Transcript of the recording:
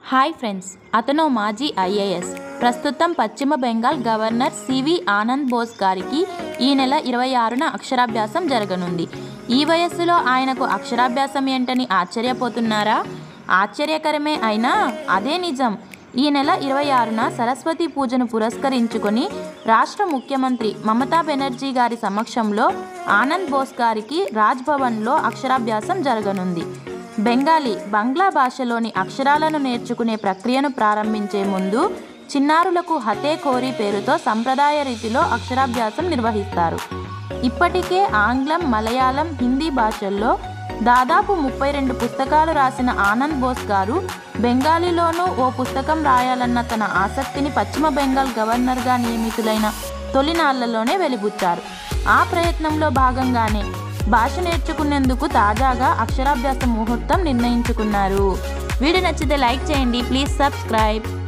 hi friends అతను మాజీ IAS ప్రస్తుతం పశ్చిమ బెంగాల్ గవర్నర్ సివి ఆనంద్ బోస్ గారికి ఈ నెల ఇరవై ఆరున అక్షరాభ్యాసం జరగనుంది ఈ వయస్సులో ఆయనకు అక్షరాభ్యాసం ఏంటని ఆశ్చర్యపోతున్నారా ఆశ్చర్యకరమే అయినా అదే నిజం ఈ నెల ఇరవై ఆరున సరస్వతి పూజను పురస్కరించుకొని రాష్ట్ర ముఖ్యమంత్రి మమతా బెనర్జీ గారి సమక్షంలో ఆనంద్ బోస్ గారికి రాజ్భవన్లో అక్షరాభ్యాసం జరగనుంది బెంగాలీ బంగ్లా భాషలోని అక్షరాలను నేర్చుకునే ప్రక్రియను ప్రారంభించే ముందు చిన్నారులకు హతే కోరి పేరుతో సంప్రదాయ రీతిలో అక్షరాభ్యాసం నిర్వహిస్తారు ఇప్పటికే ఆంగ్లం మలయాళం హిందీ భాషల్లో దాదాపు ముప్పై రెండు పుస్తకాలు రాసిన ఆనంద్ బోస్ గారు బెంగాలీలోనూ ఓ పుస్తకం రాయాలన్న తన ఆసక్తిని పశ్చిమ బెంగాల్ గవర్నర్గా నియమితులైన తొలినాళ్లలోనే వెలిబుచ్చారు ఆ ప్రయత్నంలో భాగంగానే భాష నేర్చుకునేందుకు తాజాగా అక్షరాభ్యాస ముహూర్తం నిర్ణయించుకున్నారు వీడియో నచ్చితే లైక్ చేయండి ప్లీజ్ సబ్స్క్రైబ్